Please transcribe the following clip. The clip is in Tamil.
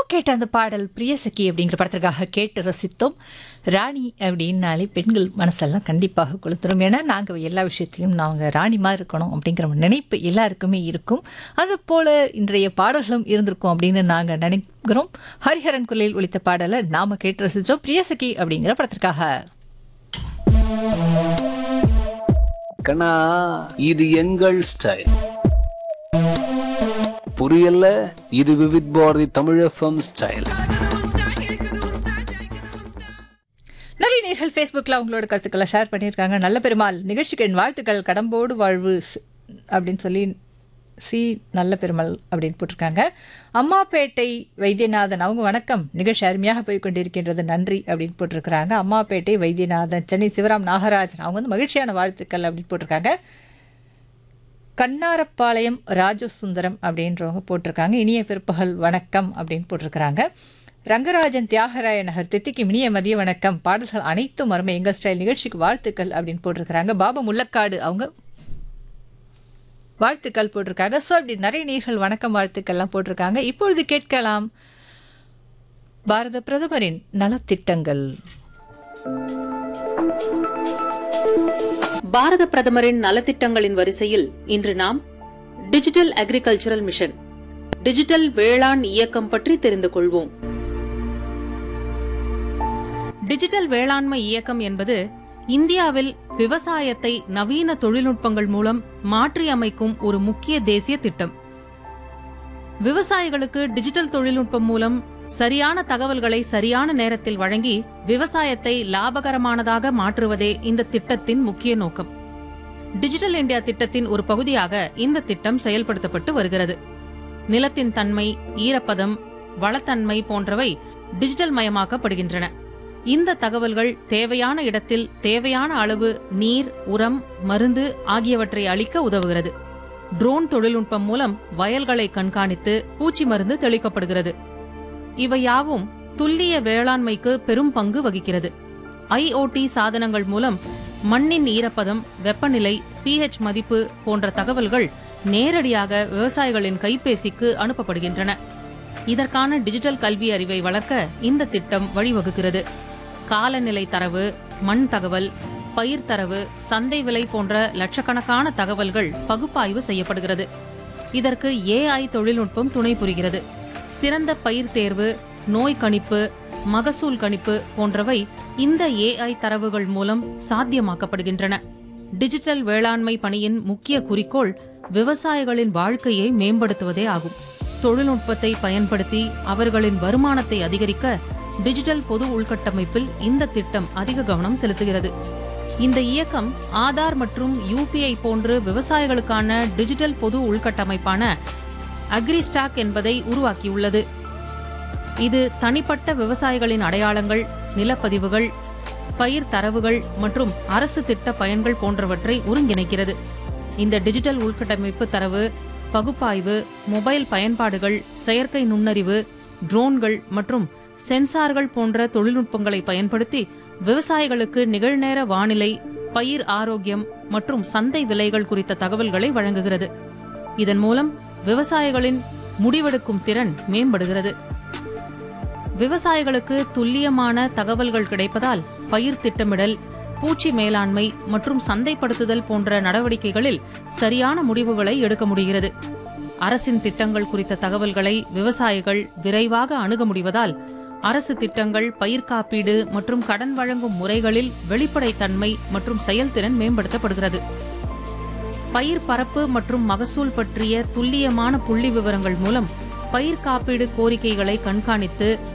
கேட்ட அந்த பாடல் பிரியசகி அப்படிங்கிற படத்திற்காக கேட்டு ரசித்தோம் ராணி அப்படின்னாலே பெண்கள் மனசெல்லாம் கண்டிப்பாக கொளுத்துரும் ஏன்னா நாங்கள் எல்லா விஷயத்திலையும் நாங்கள் ராணிமா இருக்கணும் அப்படிங்கிற ஒரு நினைப்பு எல்லாருக்குமே இருக்கும் அது போல இன்றைய பாடல்களும் இருந்திருக்கும் அப்படின்னு நாங்கள் நினைக்கிறோம் ஹரிஹரன் குரலில் ஒலித்த பாடலை நாம கேட்டு ரசித்தோம் பிரியசகி அப்படிங்கிற படத்திற்காக கண்ணா இது எங்கள் ஸ்டைல் புரியல இது விவித் பாரதி தமிழ் எஃப்எம் ஸ்டைல் நிறைய நேர்கள் ஃபேஸ்புக்கில் அவங்களோட கருத்துக்களை ஷேர் பண்ணியிருக்காங்க நல்ல பெருமாள் நிகழ்ச்சிக்கு என் வாழ்த்துக்கள் கடம்போடு வாழ்வு ஸ்- அப்படின்னு சொல்லி சி நல்ல பெருமாள் அப்படின்னு போட்டிருக்காங்க அம்மாப்பேட்டை வைத்தியநாதன் அவங்க வணக்கம் நிகழ்ச்சி அருமையாக போய் கொண்டிருக்கின்றது நன்றி அப்படின்னு போட்டிருக்கிறாங்க அம்மாப்பேட்டை வைத்தியநாதன் சென்னை சிவராம் நாகராஜன் அவங்க வந்து மகிழ்ச்சியான வாழ்த்துக்கள் அப்படின்னு போட்டிருக்காங்க கண்ணாரப்பாளையம் ராஜசுந்தரம் அப்படின்றவங்க போட்டிருக்காங்க இனிய பிற்பகல் வணக்கம் அப்படின்னு போட்டிருக்கிறாங்க ரங்கராஜன் தியாகராய நகர் தித்திக்கு இனிய மதிய வணக்கம் பாடல்கள் அனைத்தும் அருமை எங்கள் ஸ்டைல் நிகழ்ச்சிக்கு வாழ்த்துக்கள் அப்படின்னு போட்டிருக்கிறாங்க பாபா முல்லக்காடு அவங்க வாழ்த்துக்கள் போட்டிருக்காங்க ஸோ அப்படி நிறைய நீர்கள் வணக்கம் வாழ்த்துக்கள்லாம் போட்டிருக்காங்க இப்பொழுது கேட்கலாம் பாரத பிரதமரின் நலத்திட்டங்கள் பாரத பிரதமரின் நலத்திட்டங்களின் வரிசையில் இன்று நாம் டிஜிட்டல் அக்ரிகல்ச்சரல் மிஷன் டிஜிட்டல் வேளாண் இயக்கம் பற்றி தெரிந்து கொள்வோம் டிஜிட்டல் வேளாண்மை இயக்கம் என்பது இந்தியாவில் விவசாயத்தை நவீன தொழில்நுட்பங்கள் மூலம் மாற்றி அமைக்கும் ஒரு முக்கிய தேசிய திட்டம் விவசாயிகளுக்கு டிஜிட்டல் தொழில்நுட்பம் மூலம் சரியான தகவல்களை சரியான நேரத்தில் வழங்கி விவசாயத்தை லாபகரமானதாக மாற்றுவதே இந்த திட்டத்தின் முக்கிய நோக்கம் டிஜிட்டல் இந்தியா திட்டத்தின் ஒரு பகுதியாக இந்த திட்டம் செயல்படுத்தப்பட்டு வருகிறது நிலத்தின் தன்மை ஈரப்பதம் வளத்தன்மை போன்றவை டிஜிட்டல் மயமாக்கப்படுகின்றன இந்த தகவல்கள் தேவையான இடத்தில் தேவையான அளவு நீர் உரம் மருந்து ஆகியவற்றை அளிக்க உதவுகிறது ட்ரோன் தொழில்நுட்பம் மூலம் வயல்களை கண்காணித்து பூச்சி மருந்து தெளிக்கப்படுகிறது இவை யாவும் துல்லிய வேளாண்மைக்கு பெரும் பங்கு வகிக்கிறது ஐஓடி சாதனங்கள் மூலம் மண்ணின் ஈரப்பதம் வெப்பநிலை பிஹெச் மதிப்பு போன்ற தகவல்கள் நேரடியாக விவசாயிகளின் கைபேசிக்கு அனுப்பப்படுகின்றன இதற்கான டிஜிட்டல் கல்வி அறிவை வளர்க்க இந்த திட்டம் வழிவகுக்கிறது காலநிலை தரவு மண் தகவல் பயிர் தரவு சந்தை விலை போன்ற லட்சக்கணக்கான தகவல்கள் பகுப்பாய்வு செய்யப்படுகிறது இதற்கு ஏஐ தொழில்நுட்பம் துணை புரிகிறது சிறந்த பயிர் தேர்வு நோய் கணிப்பு மகசூல் கணிப்பு போன்றவை இந்த ஏஐ தரவுகள் மூலம் சாத்தியமாக்கப்படுகின்றன டிஜிட்டல் வேளாண்மை பணியின் முக்கிய குறிக்கோள் விவசாயிகளின் வாழ்க்கையை மேம்படுத்துவதே ஆகும் தொழில்நுட்பத்தை பயன்படுத்தி அவர்களின் வருமானத்தை அதிகரிக்க டிஜிட்டல் பொது உள்கட்டமைப்பில் இந்த திட்டம் அதிக கவனம் செலுத்துகிறது இந்த இயக்கம் ஆதார் மற்றும் யூபிஐ போன்று விவசாயிகளுக்கான டிஜிட்டல் பொது உள்கட்டமைப்பான அக்ரிஸ்டாக் என்பதை உருவாக்கியுள்ளது இது தனிப்பட்ட விவசாயிகளின் அடையாளங்கள் நிலப்பதிவுகள் பயிர் தரவுகள் மற்றும் அரசு திட்ட பயன்கள் போன்றவற்றை ஒருங்கிணைக்கிறது இந்த டிஜிட்டல் உள்கட்டமைப்பு தரவு பகுப்பாய்வு மொபைல் பயன்பாடுகள் செயற்கை நுண்ணறிவு ட்ரோன்கள் மற்றும் சென்சார்கள் போன்ற தொழில்நுட்பங்களை பயன்படுத்தி விவசாயிகளுக்கு நிகழ்நேர வானிலை பயிர் ஆரோக்கியம் மற்றும் சந்தை விலைகள் குறித்த தகவல்களை வழங்குகிறது இதன் மூலம் விவசாயிகளின் முடிவெடுக்கும் திறன் மேம்படுகிறது விவசாயிகளுக்கு துல்லியமான தகவல்கள் கிடைப்பதால் பயிர் திட்டமிடல் பூச்சி மேலாண்மை மற்றும் சந்தைப்படுத்துதல் போன்ற நடவடிக்கைகளில் சரியான முடிவுகளை எடுக்க முடிகிறது அரசின் திட்டங்கள் குறித்த தகவல்களை விவசாயிகள் விரைவாக அணுக முடிவதால் அரசு திட்டங்கள் பயிர் காப்பீடு மற்றும் கடன் வழங்கும் முறைகளில் வெளிப்படைத்தன்மை மற்றும் செயல்திறன் மேம்படுத்தப்படுகிறது பயிர் பரப்பு மற்றும் மகசூல் பற்றிய துல்லியமான புள்ளி விவரங்கள் மூலம் பயிர் காப்பீடு கோரிக்கைகளை கண்காணித்து